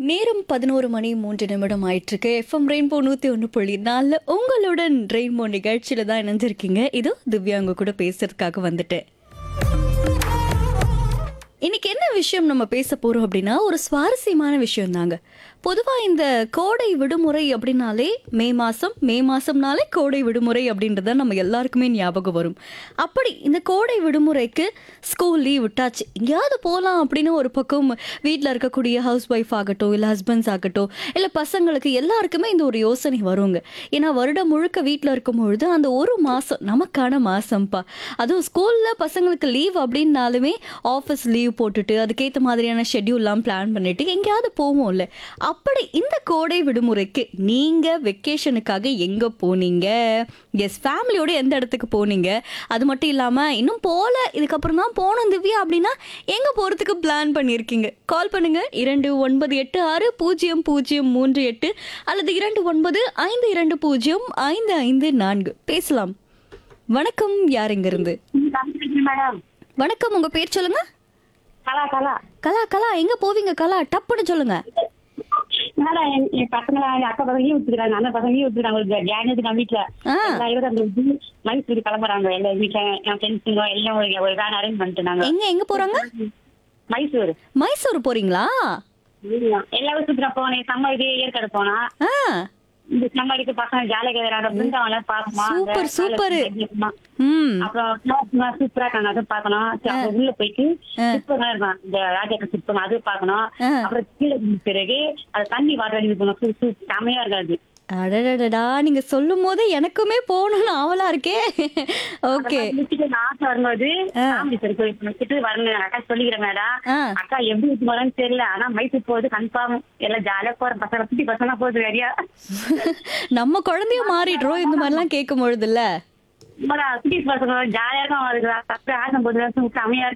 நேரம் பதினோரு மணி மூன்று நிமிடம் ஆயிட்டிருக்கு எஃப்எம் ரெயின்போ நூற்றி ஒன்று புள்ளி நாலில் உங்களுடன் ரெயின்போ நிகழ்ச்சியில் தான் இணைஞ்சிருக்கீங்க இதோ திவ்யா உங்க கூட பேசுறதுக்காக வந்துட்டேன் இன்னைக்கு என்ன விஷயம் நம்ம பேச போறோம் அப்படின்னா ஒரு சுவாரஸ்யமான விஷயம் தாங்க பொதுவாக இந்த கோடை விடுமுறை அப்படின்னாலே மே மாதம் மே மாதம்னாலே கோடை விடுமுறை அப்படின்றத நம்ம எல்லாருக்குமே ஞாபகம் வரும் அப்படி இந்த கோடை விடுமுறைக்கு ஸ்கூல் லீவ் விட்டாச்சு எங்கேயாவது போகலாம் அப்படின்னு ஒரு பக்கம் வீட்டில் இருக்கக்கூடிய ஹவுஸ் ஒய்ஃப் ஆகட்டும் இல்லை ஹஸ்பண்ட்ஸ் ஆகட்டும் இல்லை பசங்களுக்கு எல்லாருக்குமே இந்த ஒரு யோசனை வருங்க ஏன்னா வருடம் முழுக்க வீட்டில் இருக்கும் பொழுது அந்த ஒரு மாதம் நமக்கான மாதம்ப்பா அதுவும் ஸ்கூலில் பசங்களுக்கு லீவ் அப்படின்னாலுமே ஆஃபீஸ் லீவ் போட்டுட்டு அதுக்கேற்ற மாதிரியான ஷெட்யூல்லாம் பிளான் பண்ணிட்டு எங்கேயாவது போவோம்ல அப்படி இந்த கோடை விடுமுறைக்கு நீங்கள் வெக்கேஷனுக்காக எங்கே போனீங்க எஸ் ஃபேமிலியோட எந்த இடத்துக்கு போனீங்க அது மட்டும் இல்லாமல் இன்னும் போகல இதுக்கப்புறம் தான் போகணும் திவ்யா அப்படின்னா எங்கே போகிறதுக்கு பிளான் பண்ணியிருக்கீங்க கால் பண்ணுங்க இரண்டு ஒன்பது எட்டு ஆறு பூஜ்ஜியம் பூஜ்ஜியம் மூன்று எட்டு அல்லது இரண்டு ஒன்பது ஐந்து இரண்டு பூஜ்ஜியம் ஐந்து ஐந்து நான்கு பேசலாம் வணக்கம் யார் இருந்து மேடம் வணக்கம் உங்க பேர் சொல்லுங்க கலா கலா கலா கலா எங்க போவீங்க கலா டப்புன்னு சொல்லுங்க மேடம் என் என் பசங்க அக்கா பசங்க லீவ் விட்டுக்கிறாங்க அண்ணன் பசங்க லீவ் விட்டுக்கிறாங்க ஒரு ஜானுக்கு நான் வீட்டுல ஆ. எல்லா இருபதாம் தேதி மைசூர் கிளம்புறாங்க எல்லா வீட்டுல என் ஃப்ரெண்ட்ஸுங்க எல்லாம் ஒரு ஒரு வேன் அரேஞ்ச் பண்ணிட்டு நாங்க எங்க எங்க போறாங்க மைசூர் மைசூர் போறீங்களா எல்லாரும் சுற்றுலா போனேன் சம்ம இது ஏற்காடு போனா ஆ இந்த சம்மருக்கு பசங்க ஜாலியாக இருக்கிறாங்க பிருந்தாவெல்லாம் பார்ப்போமா Super, super. ம் அப்புறம் சூப்பரா இருக்காங்க அதுவும் பார்க்கணும் சரி, அப்புறம் உள்ள போயிட்டு சிற்பம் இருக்கும் இந்த ராஜாக்க சிற்பம் அது பார்க்கணும் ஆ. அப்புறம் கீழே விழுந்த பிறகு அது தண்ணி வாட்டர் அடிக்க போகணும் சூ- சூ- செமையா இருக்காது அடடடடா நீங்க சொல்லும் போது எனக்குமே போகணும்னு ஆவலா இருக்கே ஓகே முடிச்சுட்டு நான் ஆசை வரும்போது ராமேஸ்வரம் கோயில் முடிச்சுட்டு வரணும் எங்க அக்கா சொல்லிக்கிறேன் மேடம் ஆ அக்கா எப்படி விட்டு போறேன்னு தெரியல ஆனா மைசூர் போகுது கன்ஃபார்ம் எல்லாம் ஜாலியா போறேன் பசங்க குட்டி பசங்க போகுது நிறையா நம்ம குழந்தைய மாறிடுறோம் இந்த மாதிரிலாம் கேட்கும் பொழுதுல்ல குட்டி பசங்க ஜாலியா இருக்கும் அவருக்கு அப்படி ஆசை போகுது செமையா இருக்கு